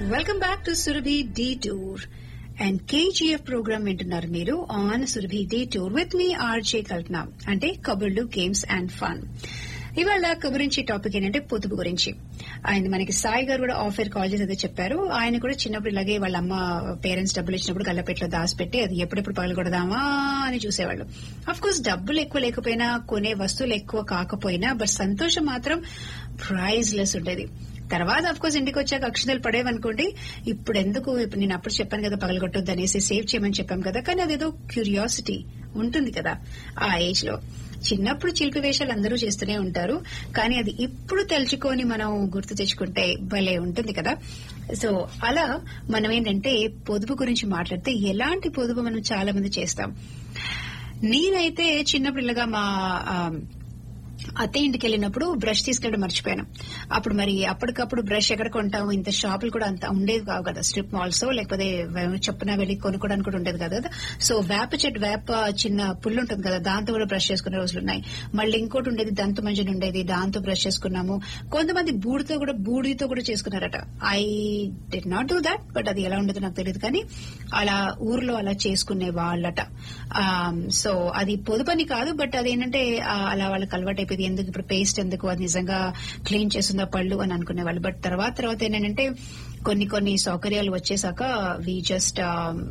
welcome back to Surabhi the tour and K G F programme వింటున్నారు మీరు on Surabhi the tour with me R J Kalpana అంటే కబుర్లు games and fun ఇవాళ గురించి టాపిక్ ఏంటంటే పొదుపు గురించి ఆయన మనకి సాయి గారు కూడా ఆఫర్ కాల్ చేసి అదే చెప్పారు ఆయన కూడా చిన్నప్పుడు ఇలాగే వాళ్ళ అమ్మ పేరెంట్స్ డబ్బులు ఇచ్చినప్పుడు గల్లపెట్లో దాచిపెట్టి అది ఎప్పుడెప్పుడు పగలగొడదామా అని చూసేవాళ్ళు అఫ్ కోర్స్ డబ్బులు ఎక్కువ లేకపోయినా కొనే వస్తువులు ఎక్కువ కాకపోయినా బట్ సంతోషం మాత్రం ప్రైజ్ లెస్ ఉండేది తర్వాత అఫ్ కోర్స్ ఇంటికి వచ్చాక అక్షరాలు పడేవనుకోండి ఇప్పుడు ఎందుకు ఇప్పుడు నేను అప్పుడు చెప్పాను కదా పగలగొట్టొద్దు అనేసి సేవ్ చేయమని చెప్పాం కదా కానీ అదేదో క్యూరియాసిటీ ఉంటుంది కదా ఆ ఏజ్ లో చిన్నప్పుడు చిలిపి వేషాలు అందరూ చేస్తూనే ఉంటారు కానీ అది ఇప్పుడు తలుచుకొని మనం గుర్తు తెచ్చుకుంటే భలే ఉంటుంది కదా సో అలా మనం ఏంటంటే పొదుపు గురించి మాట్లాడితే ఎలాంటి పొదుపు మనం చాలా మంది చేస్తాం నేనైతే చిన్నప్పుడు ఇలాగా మా ఆ, అత్తే ఇంటికి వెళ్ళినప్పుడు బ్రష్ తీసుకెళ్ళడం మర్చిపోయాను అప్పుడు మరి అప్పటికప్పుడు బ్రష్ ఎక్కడ కొంటాము ఇంత షాపులు కూడా అంత ఉండేది కావు కదా స్ట్రిప్ మాల్స్ లేకపోతే చొప్పున వెళ్ళి కొనుక్కోవడానికి కూడా ఉండేది కాదు కదా సో వేప చెట్టు వేప చిన్న పుల్లు ఉంటుంది కదా దాంతో కూడా బ్రష్ చేసుకునే రోజులు ఉన్నాయి మళ్ళీ ఇంకోటి ఉండేది దంత మంజన్ ఉండేది దాంతో బ్రష్ చేసుకున్నాము కొంతమంది బూడితో కూడా బూడితో కూడా చేసుకున్నారట I'd not do that but అది ఎలా ఉండదో నాకు తెలియదు కానీ అలా ఊర్లో అలా చేసుకునే వాళ్ళట సో అది పొదుపని కాదు బట్ అదేంటంటే ఆ, అలా వాళ్ళకి అలవాటు అయిపోయింది ఎందుకు ఇప్పుడు పేస్ట్ ఎందుకు అది నిజంగా క్లీన్ చేస్తుందా పళ్ళు అని అనుకునే వాళ్ళు బట్ తర్వాత తర్వాత ఏంటంటే కొన్ని కొన్ని సౌకర్యాలు వచ్చేసాక we just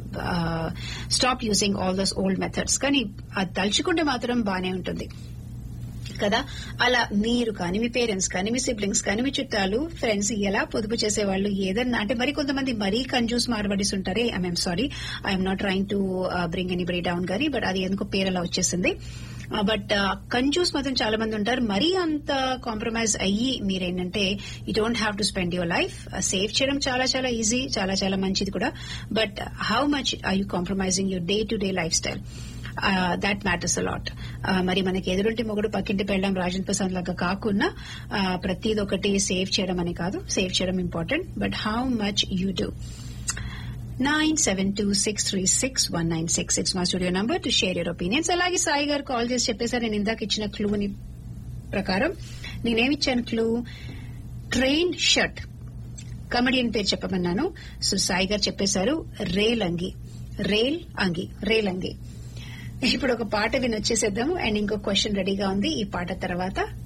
stop using all those old methods కానీ అది తలుచుకుంటే మాత్రం బానే ఉంటుంది కదా అలా మీరు కానీ మీ పేరెంట్స్ కానీ మీ సిబ్లింగ్స్ కానీ మీ చుట్టాలు ఫ్రెండ్స్ ఎలా పొదుపు చేసేవాళ్ళు ఏదన్నా అంటే మరి కొంతమంది మరీ కంజూస్ మార్బడీస్ ఉంటారే I'm sorry I'm not trying to bring anybody down కానీ బట్ అది ఎందుకో పేరు అలా వచ్చేసింది బట్ కంజూస్ మాత్రం చాలా మంది ఉంటారు మరీ అంత కాంప్రమైజ్ అయ్యి మీరేంటంటే you don't have to spend your life save చేయడం చాలా చాలా ఈజీ చాలా చాలా మంచిది కూడా but how much are you compromising your day to day life style that matters a lot మరి మనకి ఎదురుంటి మొగుడు పక్కింటి పెళ్ళడం రాజన్ ప్రసాద్ లాగా కాకుండా ఆ, ప్రతిది ఒకటి సేవ్ చేయడం అని కాదు సేవ్ చేయడం important but how much you do nine seven two six three six one nine six six మా studio number to share your opinions అలాగే సాయి గారు కాల్ చేసి చెప్పేసారు నేను ఇందాక ఇచ్చిన క్లూని ప్రకారం నేనేమిచ్చాను క్లూ ట్రైన్ షర్ట్ కమెడియన్ పేరు చెప్పమన్నాను సో సాయి గారు చెప్పేశారు రేల్ అంగి రేల్ అంగి రేల్ అంగి ఇప్పుడు ఒక పాట విని వచ్చేసేద్దాము అండ్ ఇంకో క్వశ్చన్ రెడీగా ఉంది ఈ పాట తర్వాత